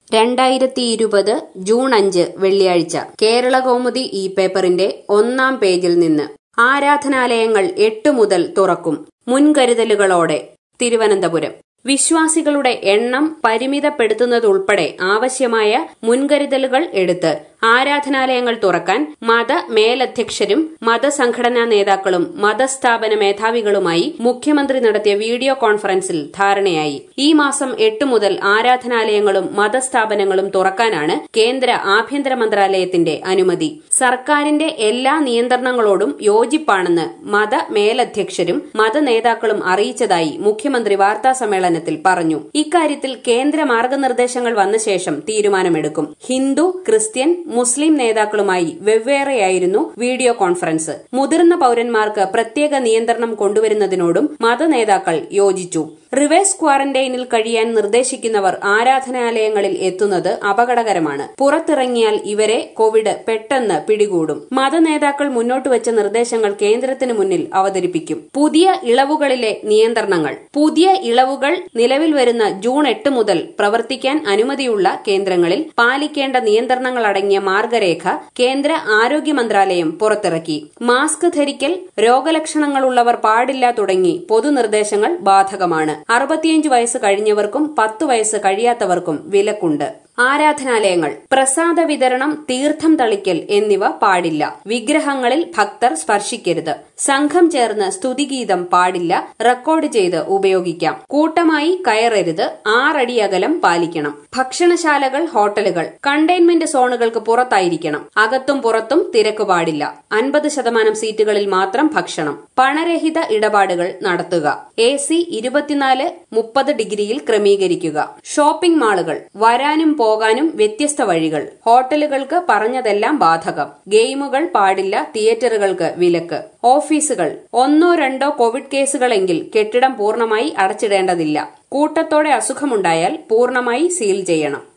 രണ്ടായിരത്തി ഇരുപത് ജൂൺ അഞ്ച് വെള്ളിയാഴ്ച കേരള കൗമുദി ഈ പേപ്പറിന്റെ ഒന്നാം പേജിൽ നിന്ന് ആരാധനാലയങ്ങൾ എട്ട് മുതൽ തുറക്കും മുൻകരുതലുകളോടെ തിരുവനന്തപുരം വിശ്വാസികളുടെ എണ്ണം പരിമിതപ്പെടുത്തുന്നതുൾപ്പെടെ ആവശ്യമായ മുൻകരുതലുകൾ എടുത്ത് ആരാധനാലയങ്ങൾ തുറക്കാൻ മത മേലധ്യക്ഷരും മതസംഘടനാ നേതാക്കളും മതസ്ഥാപന മേധാവികളുമായി മുഖ്യമന്ത്രി നടത്തിയ വീഡിയോ കോൺഫറൻസിൽ ധാരണയായി ഈ മാസം എട്ട് മുതൽ ആരാധനാലയങ്ങളും മതസ്ഥാപനങ്ങളും തുറക്കാനാണ് കേന്ദ്ര ആഭ്യന്തര മന്ത്രാലയത്തിന്റെ അനുമതി സർക്കാരിന്റെ എല്ലാ നിയന്ത്രണങ്ങളോടും യോജിപ്പാണെന്ന് മത മേലധ്യക്ഷരും മതനേതാക്കളും അറിയിച്ചതായി മുഖ്യമന്ത്രി വാർത്താ സമ്മേളനത്തിൽ പറഞ്ഞു ഇക്കാര്യത്തിൽ കേന്ദ്ര മാർഗനിർദ്ദേശങ്ങൾ വന്ന ശേഷം തീരുമാനമെടുക്കും ഹിന്ദു ക്രിസ്ത്യൻ മുസ്ലിം നേതാക്കളുമായി വെവ്വേറെയായിരുന്നു വീഡിയോ കോൺഫറൻസ് മുതിർന്ന പൌരന്മാർക്ക് പ്രത്യേക നിയന്ത്രണം കൊണ്ടുവരുന്നതിനോടും മതനേതാക്കൾ യോജിച്ചു റിവേഴ്സ് ക്വാറന്റൈനിൽ കഴിയാൻ നിർദ്ദേശിക്കുന്നവർ ആരാധനാലയങ്ങളിൽ എത്തുന്നത് അപകടകരമാണ് പുറത്തിറങ്ങിയാൽ ഇവരെ കോവിഡ് പെട്ടെന്ന് പിടികൂടും മതനേതാക്കൾ മുന്നോട്ടുവച്ച നിർദ്ദേശങ്ങൾ കേന്ദ്രത്തിന് മുന്നിൽ അവതരിപ്പിക്കും പുതിയ ഇളവുകളിലെ നിയന്ത്രണങ്ങൾ പുതിയ ഇളവുകൾ നിലവിൽ വരുന്ന ജൂൺ എട്ട് മുതൽ പ്രവർത്തിക്കാൻ അനുമതിയുള്ള കേന്ദ്രങ്ങളിൽ പാലിക്കേണ്ട നിയന്ത്രണങ്ങൾ അടങ്ങിയ മാർഗരേഖ കേന്ദ്ര ആരോഗ്യ മന്ത്രാലയം പുറത്തിറക്കി മാസ്ക് ധരിക്കൽ രോഗലക്ഷണങ്ങളുള്ളവർ പാടില്ല തുടങ്ങി പൊതുനിർദ്ദേശങ്ങൾ ബാധകമാണ് അറുപത്തിയഞ്ച് വയസ്സ് കഴിഞ്ഞവർക്കും പത്ത് വയസ്സ് കഴിയാത്തവർക്കും വിലക്കുണ്ട് ആരാധനാലയങ്ങൾ പ്രസാദ വിതരണം തീർത്ഥം തളിക്കൽ എന്നിവ പാടില്ല വിഗ്രഹങ്ങളിൽ ഭക്തർ സ്പർശിക്കരുത് സംഘം ചേർന്ന് സ്തുതിഗീതം പാടില്ല റെക്കോർഡ് ചെയ്ത് ഉപയോഗിക്കാം കൂട്ടമായി കയറരുത് ആറടി അകലം പാലിക്കണം ഭക്ഷണശാലകൾ ഹോട്ടലുകൾ കണ്ടെയ്ൻമെന്റ് സോണുകൾക്ക് പുറത്തായിരിക്കണം അകത്തും പുറത്തും തിരക്ക് പാടില്ല അൻപത് ശതമാനം സീറ്റുകളിൽ മാത്രം ഭക്ഷണം പണരഹിത ഇടപാടുകൾ നടത്തുക എ സി ഇരുപത്തിനാല് മുപ്പത് ഡിഗ്രിയിൽ ക്രമീകരിക്കുക ഷോപ്പിംഗ് മാളുകൾ വരാനും പോകാനും വ്യത്യസ്ത വഴികൾ ഹോട്ടലുകൾക്ക് പറഞ്ഞതെല്ലാം ബാധകം ഗെയിമുകൾ പാടില്ല തിയേറ്ററുകൾക്ക് വിലക്ക് ഓഫീസുകൾ ഒന്നോ രണ്ടോ കോവിഡ് കേസുകളെങ്കിൽ കെട്ടിടം പൂർണ്ണമായി അടച്ചിടേണ്ടതില്ല കൂട്ടത്തോടെ അസുഖമുണ്ടായാൽ പൂർണ്ണമായി സീൽ ചെയ്യണം